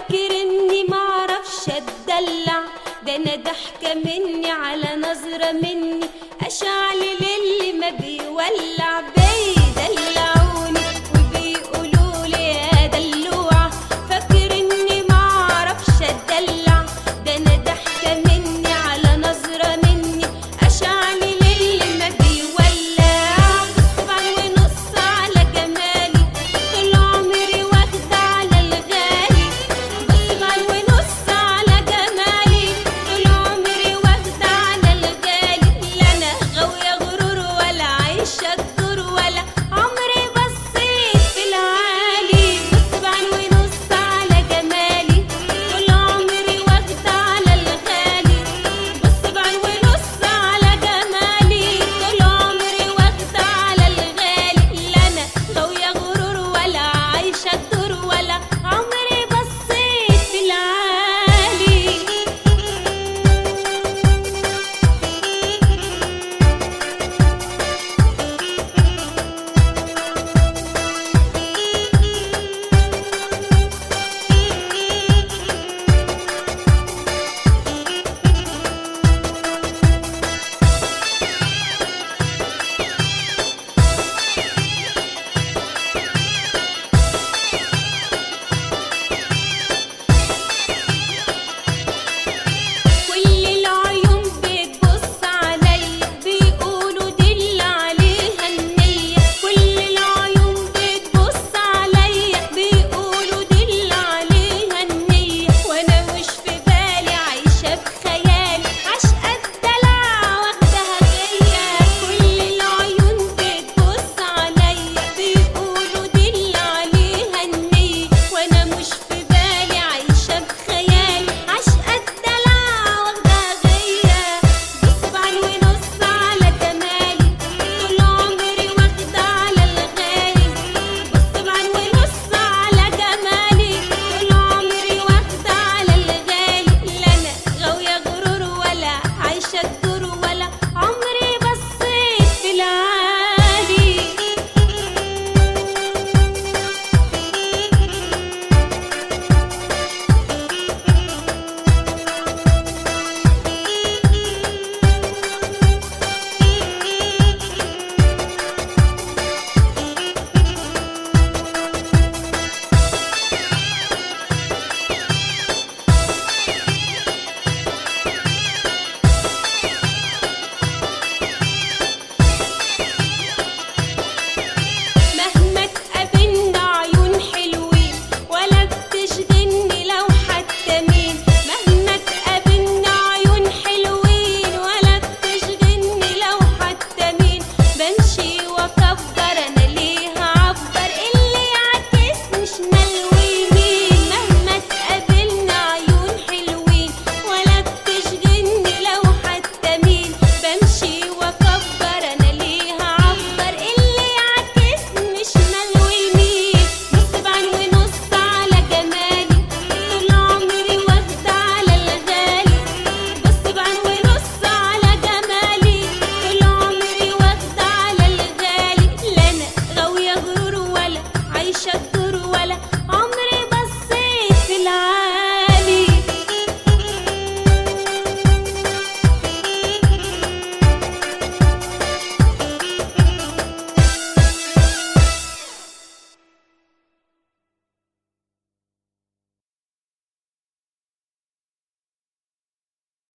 فاكر اني معرفش اتدلع ده انا ضحكة مني على نظرة مني اشعل اللي ما بيولع بيدلعوني وبيقولوا لي يا دلوعة فاكر اني معرفش اتدلع ده انا ضحكة مني على نظرة مني اشعل اللي ما بيولع طبعا ونص على جمالي طول عمري واخدة على الغالي طبعا ونص على جمالي طول عمري واخدة على الغالي لا انا غاوية غرور ولا عايشة الدور ولا عمري بصيت في العالي طبعا ونص على جمالي طول عمري واخدة على الغالي طبعا ونص على جمالي طول عمري واخدة على الغالي لا انا غاوية غرور ولا عايشة الدور ولا عمري بصيت في العالي